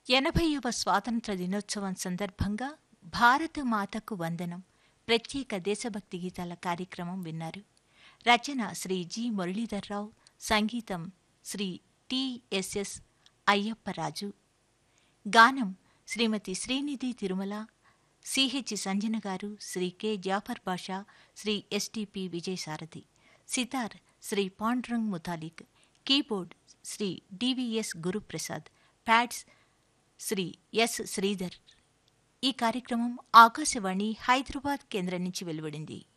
ఎనభైవ స్వాతంత్ర దినోత్సవం సందర్భంగా భారత మాతకు వందనం ప్రత్యేక దేశభక్తి గీతాల కార్యక్రమం విన్నారు రచన శ్రీ జి మురళీధర్రావు సంగీతం శ్రీ టిఎస్ఎస్ అయ్యప్పరాజు గానం Srimati Srinidhi Tirumala CH Sanjana garu Sri K Jafar Basha Sri STP Vijayasarathi sitar Sri Pandrang Mutalik keyboard Sri DVS Guruprasad pads Sri S Sridhar ఈ కార్యక్రమం ఆకాశవాణి హైదరాబాద్ కేంద్రం నుంచి వెలువడింది